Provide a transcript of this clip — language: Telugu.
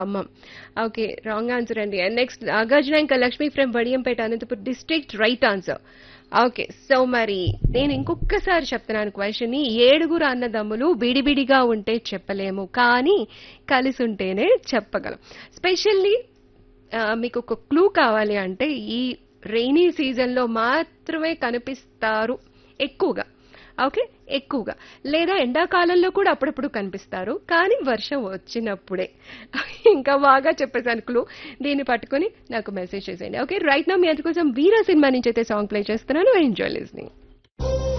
ఖమ్మం ఓకే రాంగ్ ఆన్సర్ అండి అండ్ నెక్స్ట్ నాగార్జున ఇంకా Lakshmi from Vadiyampeta Anantapur district right answer okay so మరి నేను ఇంకొకసారి చెప్తున్నాను క్వశ్చన్ ని ఏడుగురు అన్నదమ్ములు విడివిడిగా ఉంటే చెప్పలేము కానీ కలిసి ఉంటేనే చెప్పగలం స్పెషల్లీ మీకు ఒక క్లూ కావాలి అంటే ఈ రెయినీ సీజన్ లో మాత్రమే కనిపిస్తారు ఎక్కువగా ఓకే ఎక్కువగా లేదా ఎండాకాలంలో కూడా అప్పుడప్పుడు కనిపిస్తారు కానీ వర్షం వచ్చినప్పుడే ఇంకా బాగా చెప్పేసాను క్లూ దీన్ని పట్టుకొని నాకు మెసేజ్ చేసేయండి ఓకే రైట్ నా మీ అందుకోసం వీరా సినిమా నుంచి అయితే సాంగ్ ప్లే చేస్తున్నాను ఎంజాయ్ లిస్నింగ్